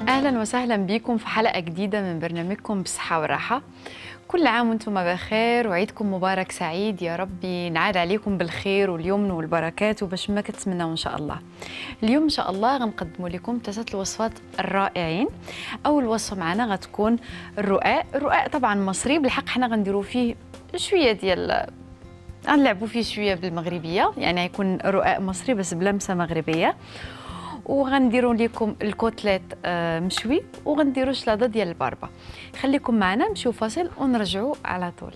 اهلا وسهلا بيكم في حلقه جديده من برنامجكم بصحه وراحه كل عام وانتم بخير وعيدكم مبارك سعيد يا ربي ينعاد عليكم بالخير واليمن والبركات وباش ما كتمنوا ان شاء الله اليوم ان شاء الله غنقدموا لكم ثلاث الوصفات الرائعين اول وصفه معنا غتكون الرقاق الرقاق طبعا مصري بالحق حنا غنديروا فيه شويه ديال غنلعبوا فيه شويه بالمغربيه يعني هيكون رقاق مصري بس بلمسه مغربيه وغنديروا لكم الكوتليت آه، مشوي وغنديروا شلاضه ديال الباربه خليكم معنا نمشيو فاصل ونرجعوا على طول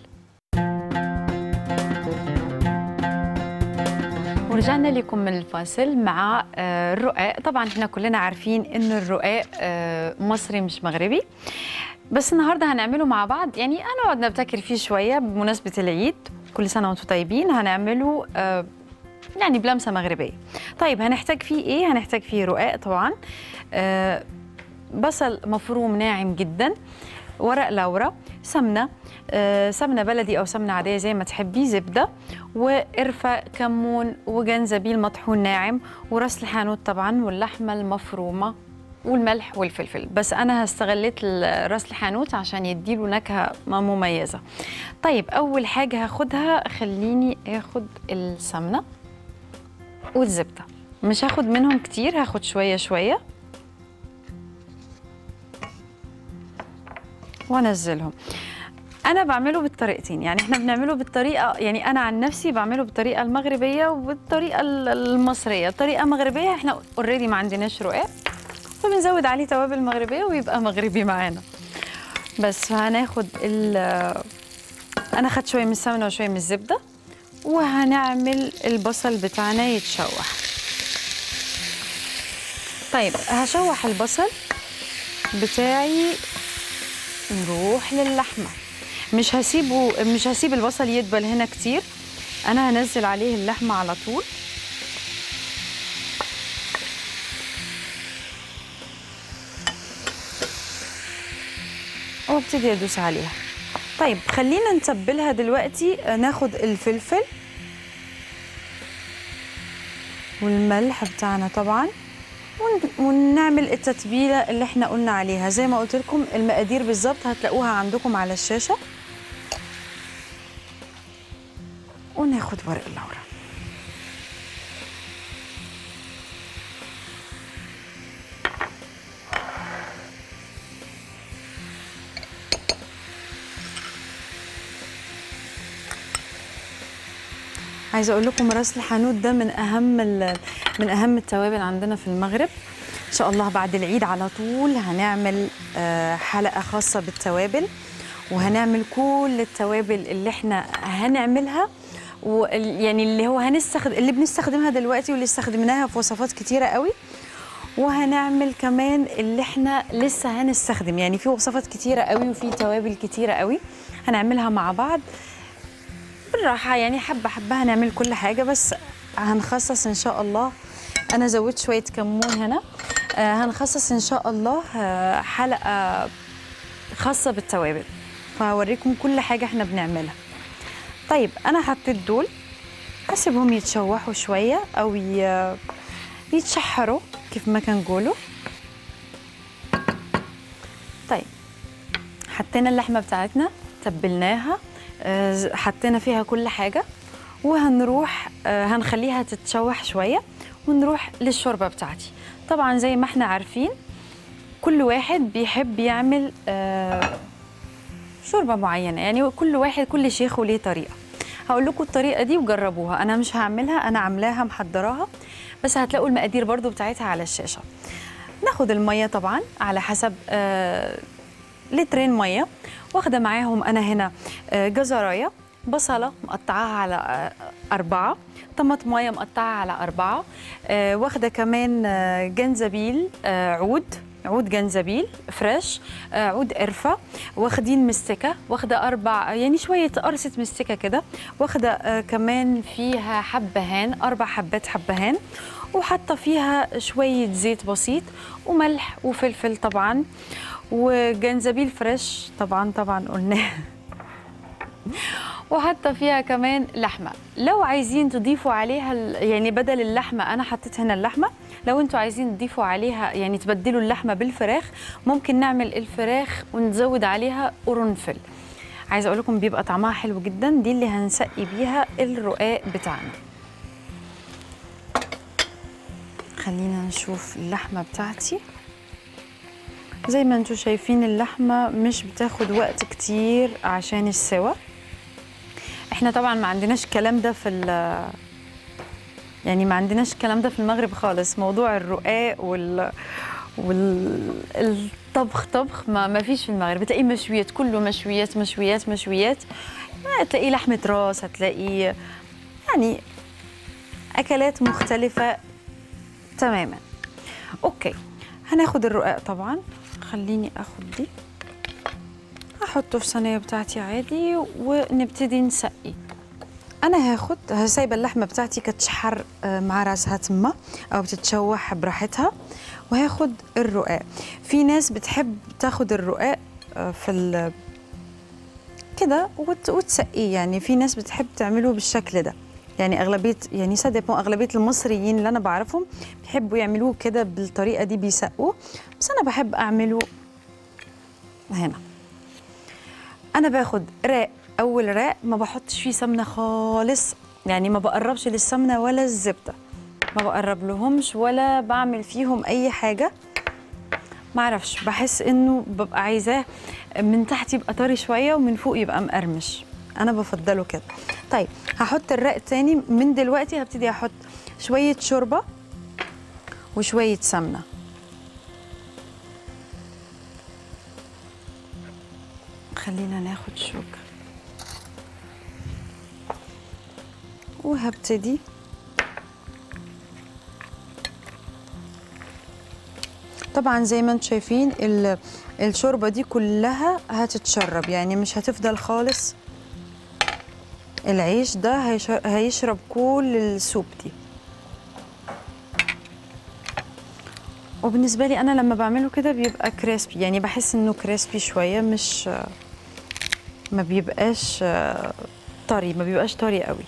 ورجعنا لكم من الفاصل مع آه، الرقاق طبعا احنا كلنا عارفين ان الرقاق آه، مصري مش مغربي بس النهارده هنعمله مع بعض يعني هنقعد نبتكر فيه شويه بمناسبه العيد كل سنه وانتم طيبين هنعمله آه، يعني بلمسه مغربيه طيب هنحتاج فيه ايه هنحتاج فيه رقاق طبعا آه بصل مفروم ناعم جدا ورق لورا سمنه آه سمنه بلدي او سمنه عاديه زي ما تحبي زبده وقرفه كمون وجنزبيل مطحون ناعم وراس الحانوت طبعا واللحمه المفرومه والملح والفلفل بس انا استغليت ال- راس الحانوت عشان يديله نكهه مميزه طيب اول حاجه هاخدها خليني اخد السمنه والزبده مش هاخد منهم كتير هاخد شويه شويه وانزلهم انا بعمله بالطريقتين يعني احنا بنعمله بالطريقه يعني انا عن نفسي بعمله بالطريقه المغربيه وبالطريقه ال- المصريه الطريقه المغربيه احنا اوريدي ما عندناش رقاق فبنزود عليه توابل مغربيه ويبقى مغربي معانا بس هناخد ال انا خدت شويه من السمنه وشويه من الزبده وهنعمل البصل بتاعنا يتشوح طيب هشوح البصل بتاعي نروح للحمه مش هسيبه مش هسيب البصل يدبل هنا كتير انا هنزل عليه اللحمه على طول وابتدي ادوس عليها طيب خلينا نتبلها دلوقتي آه، ناخد الفلفل والملح بتاعنا طبعا ون- ونعمل التتبيله اللي احنا قلنا عليها زي ما قلت لكم المقادير بالظبط هتلاقوها عندكم على الشاشه وناخد ورق اللورا عايزه اقول لكم راس الحانوت ده من اهم ال- من اهم التوابل عندنا في المغرب ان شاء الله بعد العيد على طول هنعمل آه، حلقه خاصه بالتوابل وهنعمل كل التوابل اللي احنا هنعملها وال- يعني اللي هو هنستخدم اللي بنستخدمها دلوقتي واللي استخدمناها في وصفات كتيره قوي وهنعمل كمان اللي احنا لسه هنستخدم يعني في وصفات كتيره قوي وفي توابل كتيره قوي هنعملها مع بعض بالراحة يعني حبة حبة هنعمل كل حاجة بس هنخصص إن شاء الله أنا زودت شوية كمون هنا آه، هنخصص إن شاء الله آه، حلقة خاصة بالتوابل فهوريكم كل حاجة إحنا بنعملها طيب أنا حطيت دول هسيبهم يتشوحوا شوية أو ي- يتشحروا كيف ما كنقولوا طيب حطينا اللحمه بتاعتنا تبلناها آه، ز- حطينا فيها كل حاجه وهنروح آه، هنخليها تتشوح شويه ونروح للشوربه بتاعتي طبعا زي ما احنا عارفين كل واحد بيحب يعمل آه، شوربه معينه يعني كل واحد كل شيخ وليه طريقه هقول لكم الطريقه دي وجربوها انا مش هعملها انا عاملاها محضراها بس هتلاقوا المقادير برضو بتاعتها على الشاشه ناخد الميه طبعا على حسب آه لترين ميه واخده معاهم انا هنا آه، جزرايه بصله مقطعاها على آه، أربعة طماطمايه مقطعها على أربعة آه، واخده كمان آه، جنزبيل آه، عود عود جنزبيل فريش آه، عود قرفه واخدين مستكه واخده اربع يعني شويه قرصه مستكه كده واخده آه، كمان فيها حبهان اربع حبات حبهان وحاطه فيها شويه زيت بسيط وملح وفلفل طبعا وجنزبيل فريش طبعا طبعا قلناه وحاطه فيها كمان لحمه لو عايزين تضيفوا عليها ال- يعني بدل اللحمه انا حطيت هنا اللحمه لو انتوا عايزين تضيفوا عليها يعني تبدلوا اللحمه بالفراخ ممكن نعمل الفراخ ونزود عليها قرنفل عايزه اقول لكم بيبقى طعمها حلو جدا دي اللي هنسقي بيها الرقاق بتاعنا خلينا نشوف اللحمه بتاعتي زي ما انتوا شايفين اللحمه مش بتاخد وقت كتير عشان السوا احنا طبعا ما عندناش الكلام ده في ال- يعني ما عندناش الكلام ده في المغرب خالص موضوع الرقاق وال والطبخ طبخ ما ما فيش في المغرب بتلاقيه مشويات كله مشويات مشويات مشويات هتلاقي لحمة راس هتلاقي يعني أكلات مختلفة تماما أوكي هناخد الرقاق طبعا خليني أخد دي أحطه في صينية بتاعتي عادي ونبتدي نسقي انا هاخد سايبه اللحمه بتاعتي كتشحر آه، مع راسها تما او بتتشوح براحتها وهاخد الرقاق في ناس بتحب تاخد الرقاق آه، في ال كده وت- وتسقيه يعني في ناس بتحب تعمله بالشكل ده يعني اغلبيه يعني سا ديبون اغلبيه المصريين اللي انا بعرفهم بيحبوا يعملوه كده بالطريقه دي بيسقوه بس انا بحب اعمله هنا انا باخد راق اول راق ما بحطش فيه سمنه خالص يعني ما بقربش للسمنه ولا الزبده ما بقرب لهمش ولا بعمل فيهم اي حاجه ما اعرفش بحس انه ببقى عايزاه من تحت يبقى طري شويه ومن فوق يبقى مقرمش انا بفضله كده طيب هحط الرق تاني من دلوقتي هبتدي احط شويه شوربه وشويه سمنه خلينا ناخد شوكة وهبتدي طبعا زي ما انتم شايفين ال- الشوربة دي كلها هتتشرب يعني مش هتفضل خالص العيش ده هيش- هيشرب كل السوب دي وبالنسبة لي أنا لما بعمله كده بيبقى كريسبي يعني بحس إنه كريسبي شوية مش ما بيبقاش آه، طري ما بيبقاش طري قوي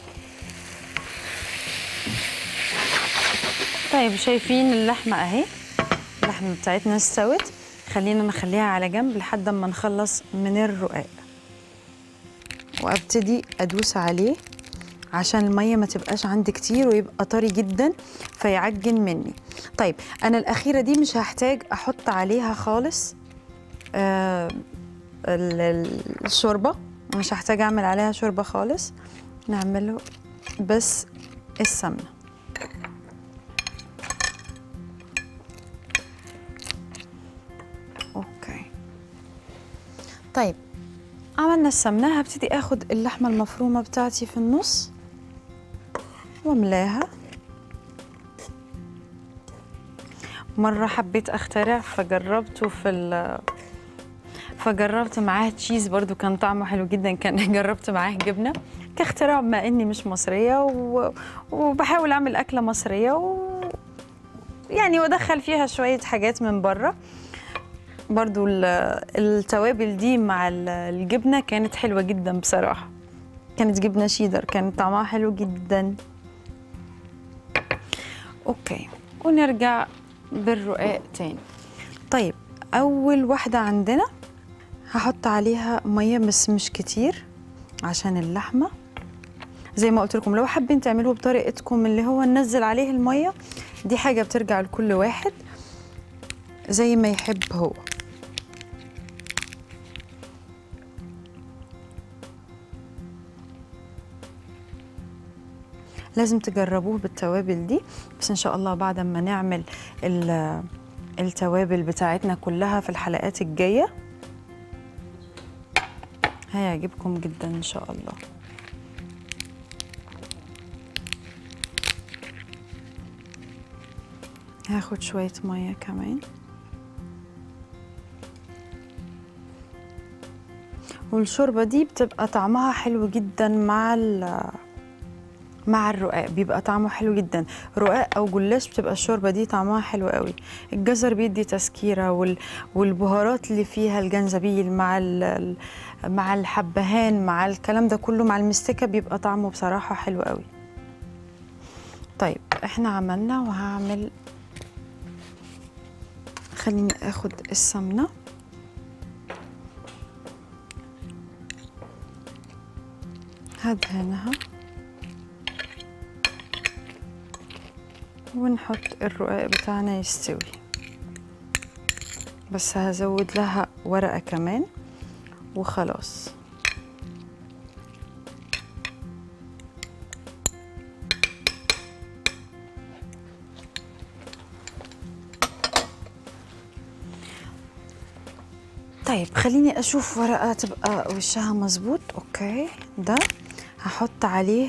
طيب شايفين اللحمة أهي اللحمة بتاعتنا استوت خلينا نخليها على جنب لحد ما نخلص من الرقاق وابتدي ادوس عليه عشان الميه ما تبقاش عندي كتير ويبقى طري جدا فيعجن مني طيب انا الاخيره دي مش هحتاج احط عليها خالص آه ال- ال- الشوربه مش هحتاج اعمل عليها شوربه خالص نعمله بس السمنه اوكي طيب عملنا السمنه هبتدي اخد اللحمه المفرومه بتاعتي في النص واملاها مره حبيت اخترع فجربته في ال فجربت معاه تشيز برضو كان طعمه حلو جدا كان جربت معاه جبنه كاختراع بما اني مش مصريه و... وبحاول اعمل اكله مصريه و... يعني وادخل فيها شويه حاجات من بره برضو ال- التوابل دي مع ال- الجبنه كانت حلوه جدا بصراحه كانت جبنه شيدر كان طعمها حلو جدا اوكي ونرجع بالرقاق تاني طيب اول واحده عندنا هحط عليها ميه بس مش كتير عشان اللحمه زي ما قلت لكم لو حابين تعملوه بطريقتكم اللي هو ننزل عليه الميه دي حاجه بترجع لكل واحد زي ما يحب هو لازم تجربوه بالتوابل دي بس ان شاء الله بعد ما نعمل ال- التوابل بتاعتنا كلها في الحلقات الجايه هيعجبكم جدا ان شاء الله هاخد شوية مية كمان والشوربة دي بتبقى طعمها حلو جدا مع ال مع الرقاق بيبقى طعمه حلو جدا رقاق او جلاش بتبقى الشوربه دي طعمها حلو قوي الجزر بيدي تسكيره وال... والبهارات اللي فيها الجنزبيل مع ال... مع الحبهان مع الكلام ده كله مع المستكه بيبقى طعمه بصراحه حلو قوي طيب احنا عملنا وهعمل خليني اخد السمنه هدهنها ونحط الرقاق بتاعنا يستوي بس هزود لها ورقة كمان وخلاص طيب خليني اشوف ورقة تبقى وشها مظبوط اوكي ده هحط عليه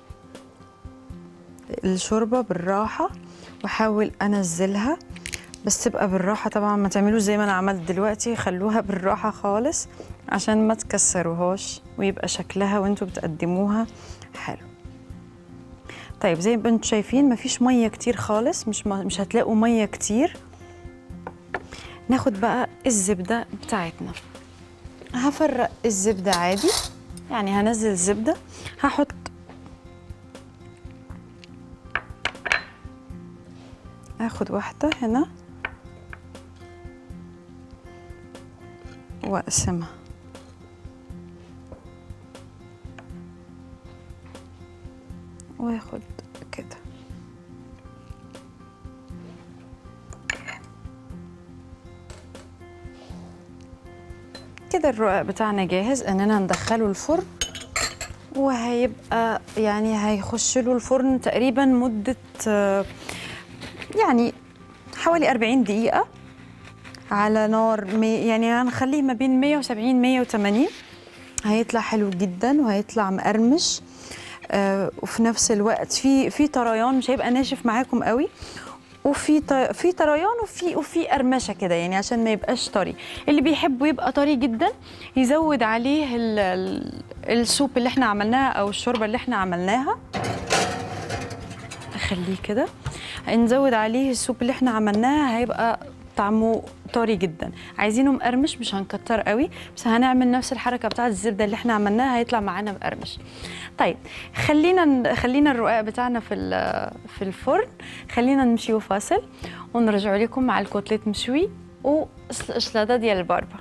الشوربه بالراحه واحاول انزلها بس تبقى بالراحه طبعا ما تعملوش زي ما انا عملت دلوقتي خلوها بالراحه خالص عشان ما تكسروهاش ويبقى شكلها وانتوا بتقدموها حلو طيب زي ما انتوا شايفين مفيش ميه كتير خالص مش مش هتلاقوا ميه كتير ناخد بقى الزبده بتاعتنا هفرق الزبده عادي يعني هنزل زبده هحط اخد واحدة هنا واقسمها واخد كده كده الرقاق بتاعنا جاهز اننا ندخله الفرن وهيبقى يعني هيخش له الفرن تقريبا مدة يعني حوالي 40 دقيقة على نار مي يعني هنخليه ما بين 170 180 هيطلع حلو جدا وهيطلع مقرمش آه وفي نفس الوقت في في طريان مش هيبقى ناشف معاكم قوي وفي في طريان وفي وفي قرمشه كده يعني عشان ما يبقاش طري اللي بيحبه يبقى طري جدا يزود عليه السوب اللي احنا عملناها او الشوربه اللي احنا عملناها اخليه كده نزود عليه السوب اللي احنا عملناه هيبقى طعمه طري جدا عايزينه مقرمش مش هنكتر قوي بس هنعمل نفس الحركه بتاعه الزبده اللي احنا عملناها هيطلع معانا مقرمش طيب خلينا خلينا الرقاق بتاعنا في في الفرن خلينا نمشيو فاصل ونرجع لكم مع الكوتليت مشوي والشلاضه ديال الباربه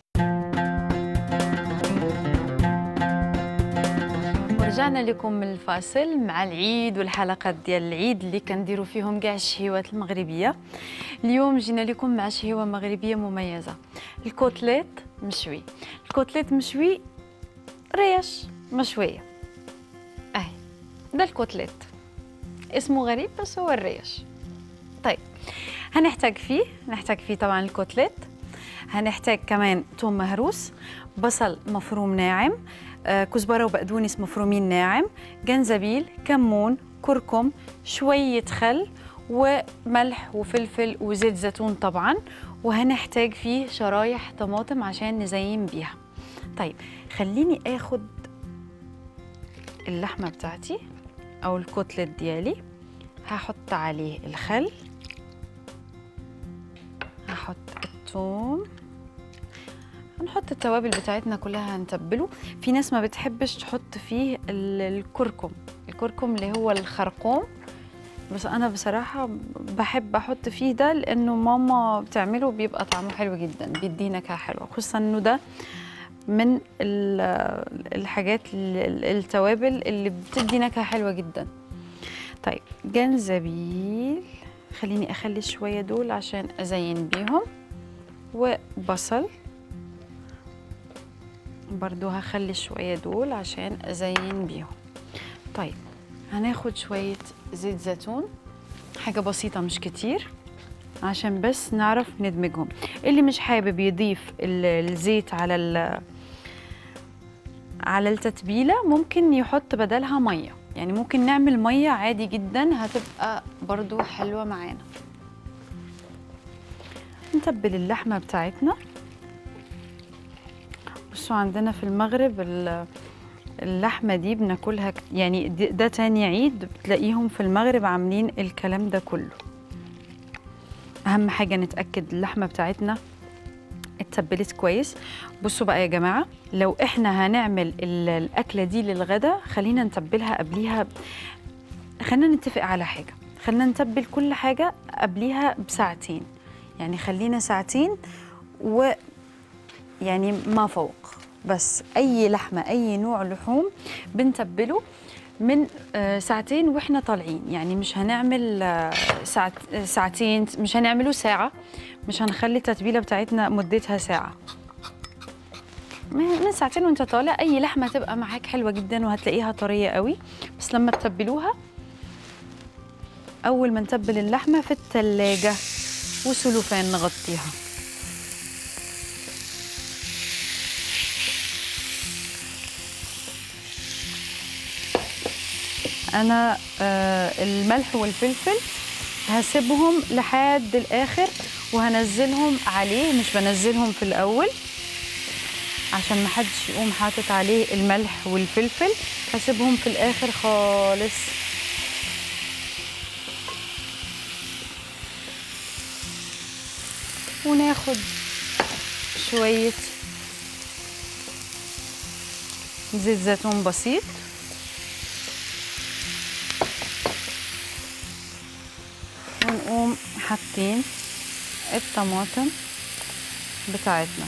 رجعنا لكم من الفاصل مع العيد والحلقات ديال العيد اللي كنديروا فيهم كاع الشهيوات المغربيه اليوم جينا لكم مع شهيوه مغربيه مميزه الكوتليت مشوي الكوتليت مشوي ريش مشويه اهي ده الكوتليت اسمه غريب بس هو الريش طيب هنحتاج فيه نحتاج فيه طبعا الكوتليت هنحتاج كمان توم مهروس بصل مفروم ناعم آه، كزبره وبقدونس مفرومين ناعم جنزبيل كمون كركم شويه خل وملح وفلفل وزيت زيتون طبعا وهنحتاج فيه شرايح طماطم عشان نزين بيها طيب خليني اخد اللحمه بتاعتي او الكتلت ديالي هحط عليه الخل هحط الثوم هنحط التوابل بتاعتنا كلها هنتبله في ناس ما بتحبش تحط فيه الكركم الكركم اللي هو الخرقوم بس انا بصراحه بحب احط فيه ده لانه ماما بتعمله بيبقى طعمه حلو جدا بيدي نكهه حلوه خصوصا انه ده من الحاجات التوابل اللي بتدي نكهه حلوه جدا طيب جنزبيل خليني اخلي شويه دول عشان ازين بيهم وبصل برضو هخلي شوية دول عشان أزين بيهم طيب هناخد شوية زيت زيتون حاجة بسيطة مش كتير عشان بس نعرف ندمجهم اللي مش حابب يضيف الزيت على على التتبيلة ممكن يحط بدلها مية يعني ممكن نعمل مية عادي جدا هتبقى برضو حلوة معانا نتبل اللحمة بتاعتنا بصوا عندنا في المغرب اللحمه دي بناكلها كت- يعني دي- ده تاني عيد بتلاقيهم في المغرب عاملين الكلام ده كله اهم حاجه نتاكد اللحمه بتاعتنا اتبلت كويس بصوا بقى يا جماعه لو احنا هنعمل ال- الاكله دي للغدا خلينا نتبلها قبليها خلينا نتفق على حاجه خلينا نتبل كل حاجه قبليها بساعتين يعني خلينا ساعتين و يعني ما فوق بس اي لحمه اي نوع لحوم بنتبله من آه، ساعتين واحنا طالعين يعني مش هنعمل آه، ساعت آه، ساعتين مش هنعمله ساعه مش هنخلي التتبيله بتاعتنا مدتها ساعه من من ساعتين وانت طالع اي لحمه تبقى معاك حلوه جدا وهتلاقيها طريه قوي بس لما تتبلوها اول ما نتبل اللحمه في التلاجة وسلوفان نغطيها انا آه الملح والفلفل هسيبهم لحد الاخر وهنزلهم عليه مش بنزلهم في الاول عشان ما حدش يقوم حاطط عليه الملح والفلفل هسيبهم في الاخر خالص وناخد شوية زيت زيتون بسيط ونقوم حاطين الطماطم بتاعتنا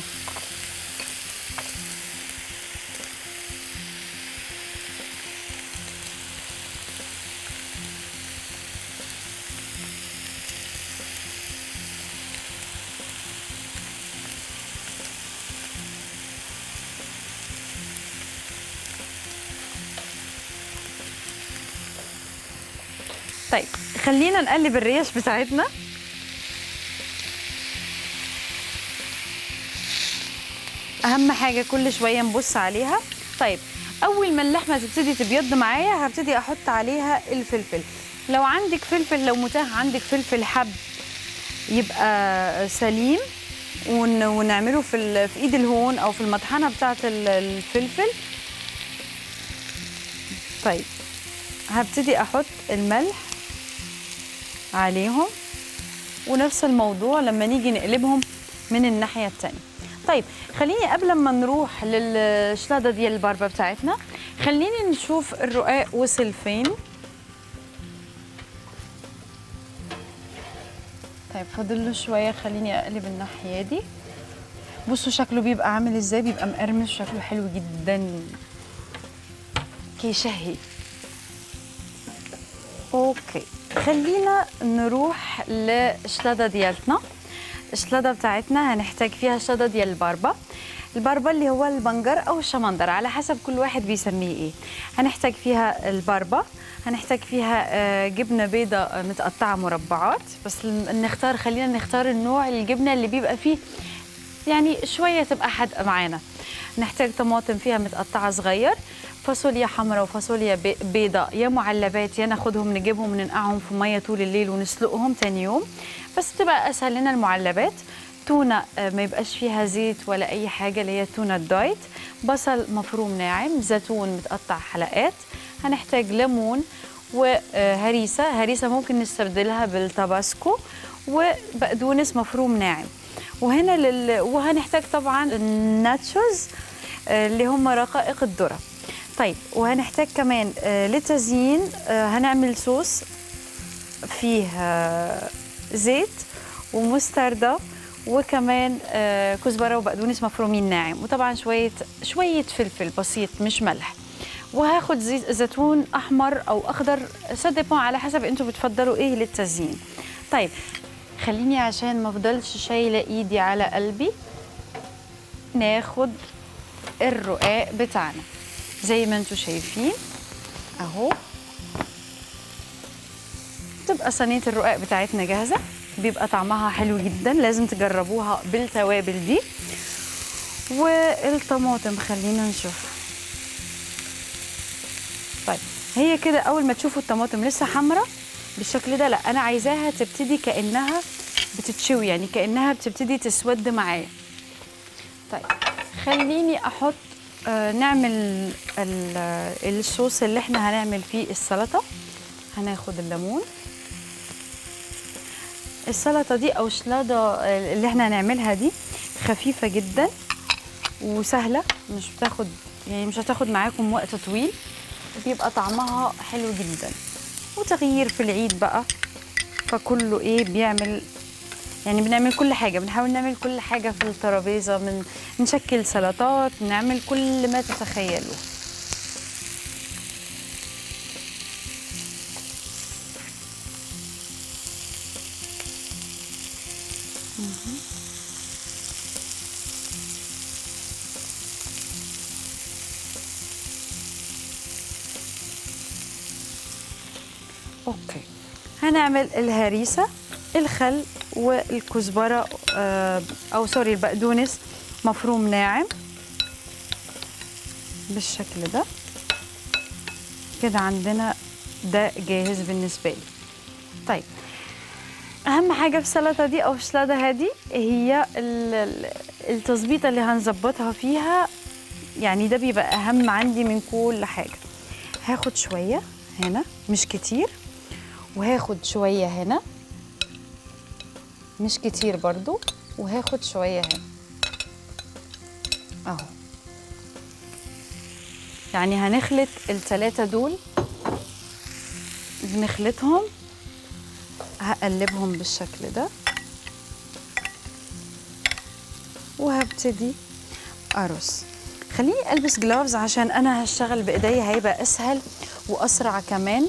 طيب خلينا نقلب الريش بتاعتنا اهم حاجه كل شويه نبص عليها طيب اول ما اللحمه تبتدي تبيض معايا هبتدي احط عليها الفلفل لو عندك فلفل لو متاح عندك فلفل حب يبقى سليم ون- ونعمله في ال- في ايد الهون او في المطحنه بتاعه ال- الفلفل طيب هبتدي احط الملح عليهم ونفس الموضوع لما نيجي نقلبهم من الناحيه التانية طيب خليني قبل ما نروح للشلاضه ديال الباربه بتاعتنا خليني نشوف الرقاق وصل فين طيب فاضل له شويه خليني اقلب الناحيه دي بصوا شكله بيبقى عامل ازاي بيبقى مقرمش شكله حلو جدا كيشهي اوكي خلينا نروح للشلاضه ديالتنا الشلاضه بتاعتنا هنحتاج فيها شلاضه ديال الباربه الباربه اللي هو البنجر او الشمندر على حسب كل واحد بيسميه ايه هنحتاج فيها الباربه هنحتاج فيها آه، جبنه بيضة آه، متقطعه مربعات بس ل- نختار خلينا نختار النوع الجبنه اللي بيبقى فيه يعني شويه تبقى حادقه معانا نحتاج طماطم فيها متقطعه صغير فاصوليا حمراء وفاصوليا بي- بيضاء يا معلبات يا ناخدهم نجيبهم ننقعهم في ميه طول الليل ونسلقهم تاني يوم بس بتبقى اسهل لنا المعلبات تونه آه، ما يبقاش فيها زيت ولا اي حاجه اللي هي تونه الدايت بصل مفروم ناعم زيتون متقطع حلقات هنحتاج ليمون وهريسه هريسه ممكن نستبدلها بالتباسكو وبقدونس مفروم ناعم وهنا لل... وهنحتاج طبعا الناتشوز آه، اللي هم رقائق الذره طيب وهنحتاج كمان آه، للتزيين آه، هنعمل صوص فيه آه، زيت ومستردة وكمان آه، كزبره وبقدونس مفرومين ناعم وطبعا شويه شويه فلفل بسيط مش ملح وهاخد زيت زيتون احمر او اخضر سدبون على حسب انتوا بتفضلوا ايه للتزيين طيب خليني عشان ما افضلش شايله ايدي على قلبي ناخد الرقاق بتاعنا زي ما انتوا شايفين اهو تبقى صينيه الرقاق بتاعتنا جاهزه بيبقى طعمها حلو جدا لازم تجربوها بالتوابل دي والطماطم خلينا نشوف طيب هي كده اول ما تشوفوا الطماطم لسه حمراء بالشكل ده لا انا عايزاها تبتدي كانها بتتشوي يعني كانها بتبتدي تسود معايا طيب خليني احط آه، نعمل ال- الصوص اللي احنا هنعمل فيه السلطه هناخد الليمون السلطه دي او الشلاضه اللي احنا هنعملها دي خفيفه جدا وسهله مش بتاخد يعني مش هتاخد معاكم وقت طويل بيبقى طعمها حلو جدا وتغيير في العيد بقى فكله ايه بيعمل يعني بنعمل كل حاجه بنحاول نعمل كل حاجه في الترابيزه من نشكل سلطات نعمل كل ما تتخيلوا مهم. اوكي هنعمل الهريسه الخل والكزبره آه، او سوري البقدونس مفروم ناعم بالشكل ده كده عندنا ده جاهز بالنسبه لي طيب اهم حاجه في السلطه دي او في السلطه هذه هي ال- ال- التظبيطه اللي هنظبطها فيها يعني ده بيبقى اهم عندي من كل حاجه هاخد شويه هنا مش كتير وهاخد شويه هنا مش كتير برضو وهاخد شويه هنا اهو يعني هنخلط التلاتة دول بنخلطهم هقلبهم بالشكل ده وهبتدي ارص خليني البس جلافز عشان انا هشتغل بايديا هيبقى اسهل واسرع كمان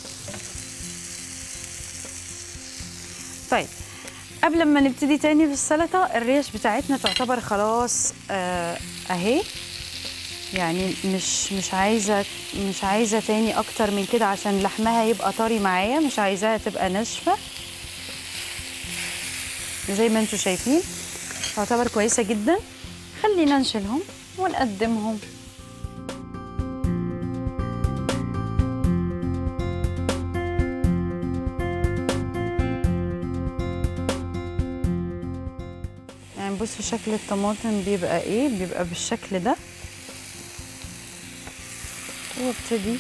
طيب قبل ما نبتدي تاني في السلطه الريش بتاعتنا تعتبر خلاص آه اهي يعني مش مش عايزه مش عايزه تاني اكتر من كده عشان لحمها يبقى طري معايا مش عايزاها تبقى ناشفه زي ما انتم شايفين تعتبر كويسه جدا خلينا نشيلهم ونقدمهم يعني بصوا شكل الطماطم بيبقى ايه بيبقى بالشكل ده وابتدي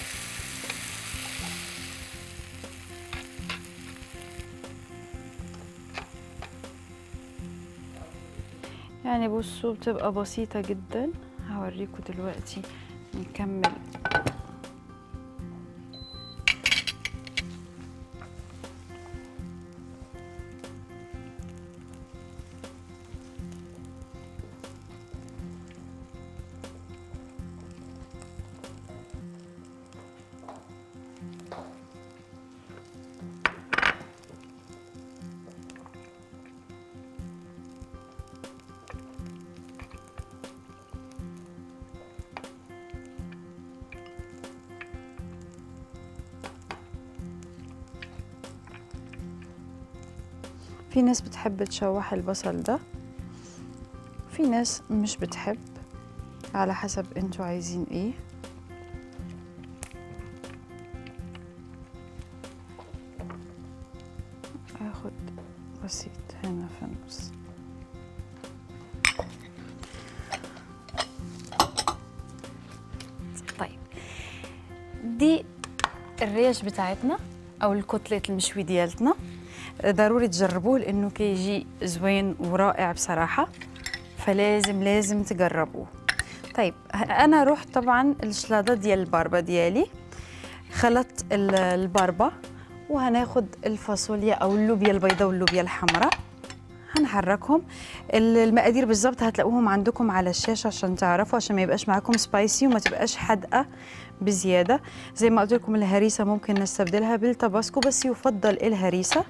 يعني بصوا بتبقى بسيطة جدا هوريكم دلوقتي نكمل في ناس بتحب تشوح البصل ده في ناس مش بتحب على حسب انتوا عايزين ايه اخد بسيط هنا في النص طيب دي الريش بتاعتنا او الكتلة المشوي ديالتنا ضروري تجربوه لانه كيجي زوين ورائع بصراحه فلازم لازم تجربوه طيب انا رحت طبعا الشلاضه ديال الباربه ديالي خلطت ال- الباربه وهناخد الفاصوليا او اللوبيا البيضاء واللوبيا الحمراء هنحركهم ال- المقادير بالظبط هتلاقوهم عندكم على الشاشه عشان تعرفوا عشان ما يبقاش معاكم سبايسي وما تبقاش حادقه بزياده زي ما قلت لكم الهريسه ممكن نستبدلها بالتباسكو بس يفضل الهريسه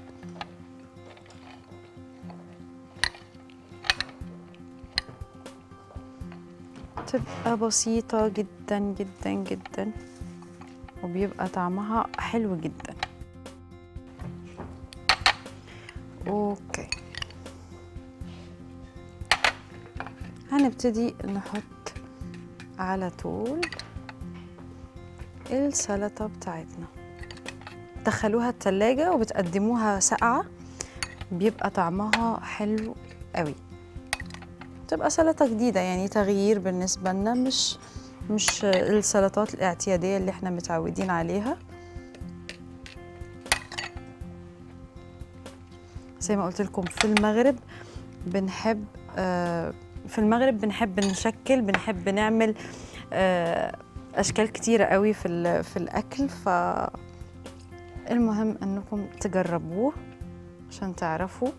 تبقى بسيطة جدا جدا جدا وبيبقى طعمها حلو جدا اوكي هنبتدي نحط على طول السلطة بتاعتنا دخلوها التلاجة وبتقدموها ساقعة بيبقى طعمها حلو قوي تبقى سلطة جديدة يعني تغيير بالنسبة لنا مش مش السلطات الاعتيادية اللي احنا متعودين عليها زي ما قلت لكم في المغرب بنحب آه، في المغرب بنحب نشكل بنحب نعمل آه، اشكال كتيره قوي في ال- في الاكل ف المهم انكم تجربوه عشان تعرفوا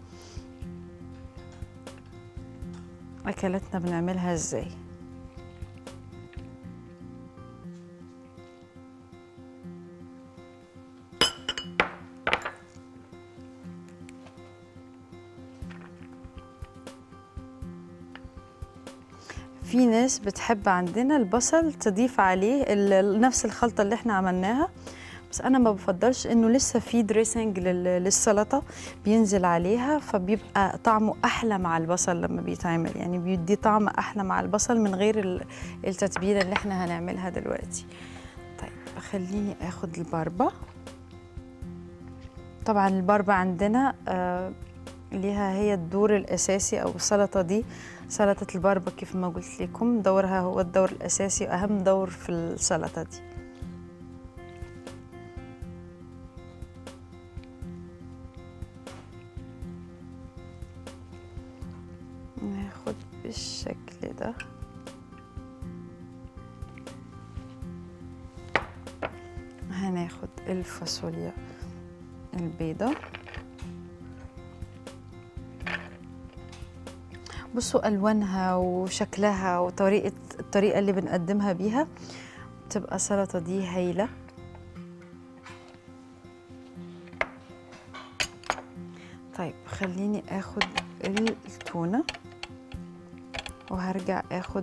اكلاتنا بنعملها ازاي في ناس بتحب عندنا البصل تضيف عليه ال- نفس الخلطة اللي احنا عملناها بس انا ما بفضلش انه لسه في دريسنج لل- للسلطة بينزل عليها فبيبقى طعمه احلى مع البصل لما بيتعمل يعني بيدي طعم احلى مع البصل من غير ال- التتبيلة اللي احنا هنعملها دلوقتي طيب خليني اخد البربة طبعا البربة عندنا آه ليها هي الدور الاساسي او السلطة دي سلطة البربة كيف ما قلت لكم دورها هو الدور الأساسي وأهم دور في السلطة دي ناخد بالشكل ده هناخد الفاصوليا البيضة بصوا الوانها وشكلها وطريقه الطريقه اللي بنقدمها بيها تبقى السلطه دي هايله طيب خليني اخد التونه وهرجع اخد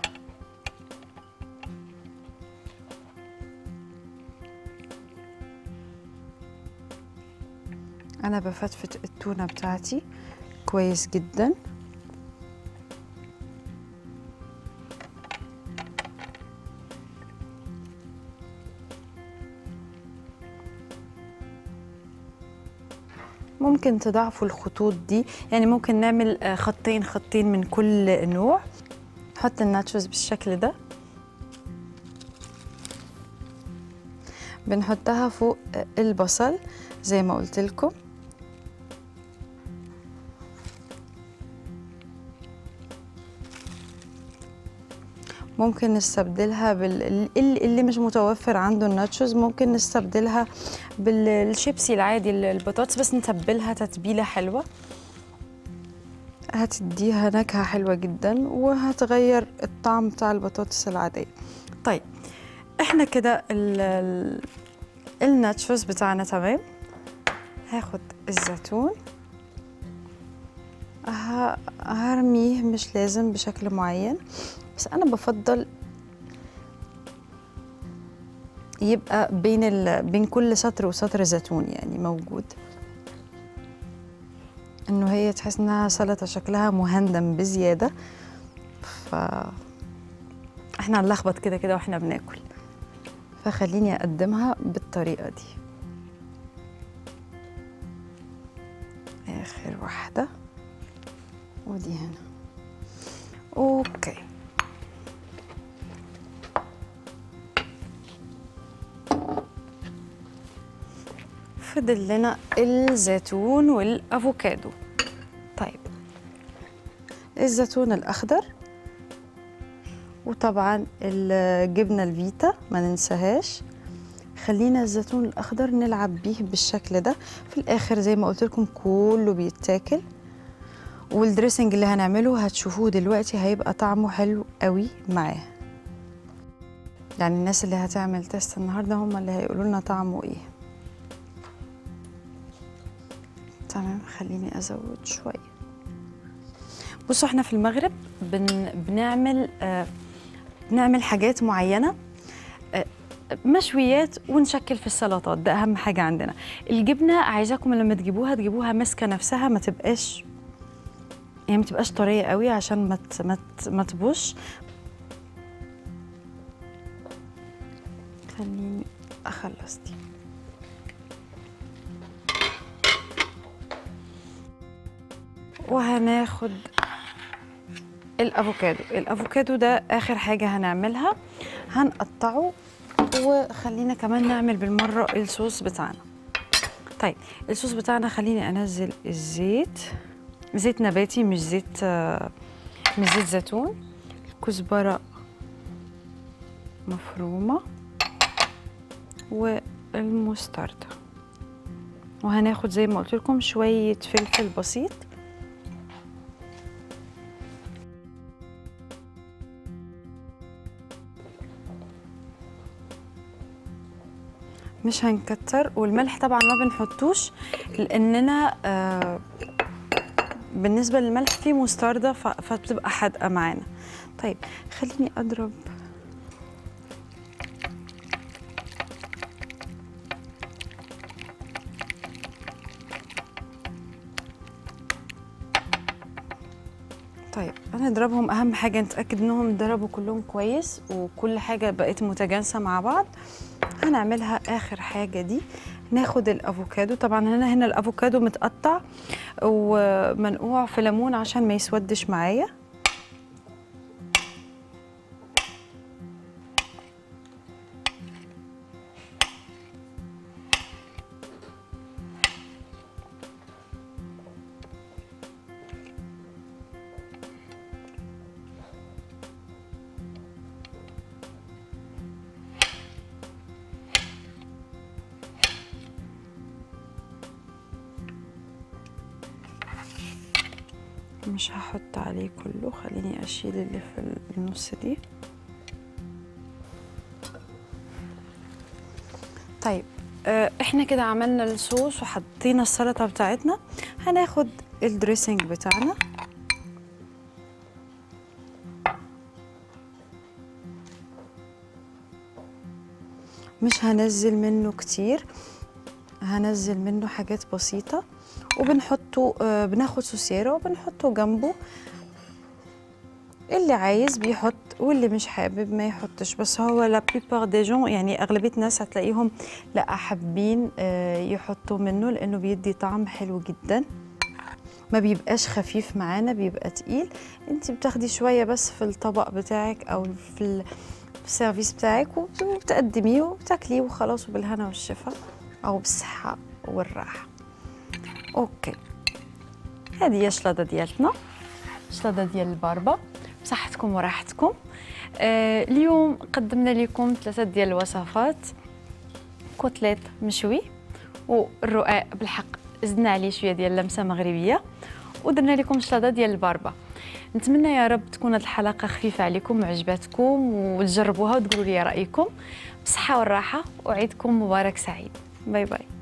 انا بفتفت التونه بتاعتي كويس جدا ممكن تضاعفوا الخطوط دي يعني ممكن نعمل آه، خطين خطين من كل نوع نحط الناتشوز بالشكل ده بنحطها فوق آه، البصل زي ما قلت لكم ممكن نستبدلها بال اللي اللي مش متوفر عنده الناتشوز ممكن نستبدلها بالشيبسي العادي البطاطس بس نتبلها تتبيله حلوه هتديها نكهه حلوه جدا وهتغير الطعم بتاع البطاطس العاديه طيب احنا كده ال- ال- الناتشوز بتاعنا تمام هاخد الزيتون ه- هرميه مش لازم بشكل معين بس انا بفضل يبقى بين ال... بين كل سطر وسطر زيتون يعني موجود انه هي تحس انها سلطه شكلها مهندم بزياده ف احنا هنلخبط كده كده واحنا بناكل فخليني اقدمها بالطريقه دي اخر واحده ودي هنا اوكي فضل لنا الزيتون والافوكادو طيب الزيتون الاخضر وطبعا الجبنه الفيتا ما ننساهاش خلينا الزيتون الاخضر نلعب بيه بالشكل ده في الاخر زي ما قلت لكم كله بيتاكل والدريسنج اللي هنعمله هتشوفوه دلوقتي هيبقى طعمه حلو قوي معاه يعني الناس اللي هتعمل تيست النهارده هم اللي هيقولوا لنا طعمه ايه تمام خليني ازود شويه بصوا احنا في المغرب بن بنعمل آه بنعمل حاجات معينه آه مشويات ونشكل في السلطات ده اهم حاجه عندنا الجبنه عايزاكم لما تجيبوها تجيبوها ماسكه نفسها ما تبقاش يعني ما تبقاش طريه قوي عشان ما ت- ما ت- ما تبوش خليني اخلص دي وهناخد الافوكادو الافوكادو ده اخر حاجه هنعملها هنقطعه وخلينا كمان نعمل بالمره الصوص بتاعنا طيب الصوص بتاعنا خليني انزل الزيت زيت نباتي مش زيت آه، مش زيت زيتون الكزبره مفرومه والمستردة وهناخد زي ما قلت لكم شويه فلفل بسيط مش هنكتر والملح طبعا ما بنحطوش لاننا آه بالنسبه للملح فيه مستردة ف- فبتبقى حادقه معانا طيب خليني اضرب طيب هنضربهم اهم حاجه نتاكد انهم ضربوا كلهم كويس وكل حاجه بقت متجانسه مع بعض هنعملها اخر حاجه دي ناخد الافوكادو طبعا هنا هنا الافوكادو متقطع ومنقوع في ليمون عشان ما يسودش معايا مش هحط عليه كله خليني اشيل اللي في النص دي طيب آه، احنا كده عملنا الصوص وحطينا السلطه بتاعتنا هناخد الدريسنج بتاعنا مش هنزل منه كتير هنزل منه حاجات بسيطة وبنحطه آه، بناخد سوسيرة وبنحطه جنبه اللي عايز بيحط واللي مش حابب ما يحطش بس هو لا بليبار دي جون يعني أغلبية الناس هتلاقيهم لا حابين آه، يحطوا منه لأنه بيدي طعم حلو جدا ما بيبقاش خفيف معانا بيبقى تقيل انت بتاخدي شوية بس في الطبق بتاعك أو في ال- في السيرفيس بتاعك وبت- وبتقدميه وبتاكليه وخلاص وبالهنا والشفا أو بالصحة والراحة اوكي هذه هي الشلاضه ديالتنا شلاضه ديال الباربه بصحتكم وراحتكم آه اليوم قدمنا لكم ثلاثه ديال الوصفات كوتليت مشوي والرقاق بالحق زدنا عليه شويه ديال اللمسه مغربيه ودرنا لكم شلاضه ديال الباربه نتمنى يا رب تكون هذه الحلقه خفيفه عليكم وعجباتكم وتجربوها وتقولوا لي رايكم بصحه والراحه وعيدكم مبارك سعيد باي باي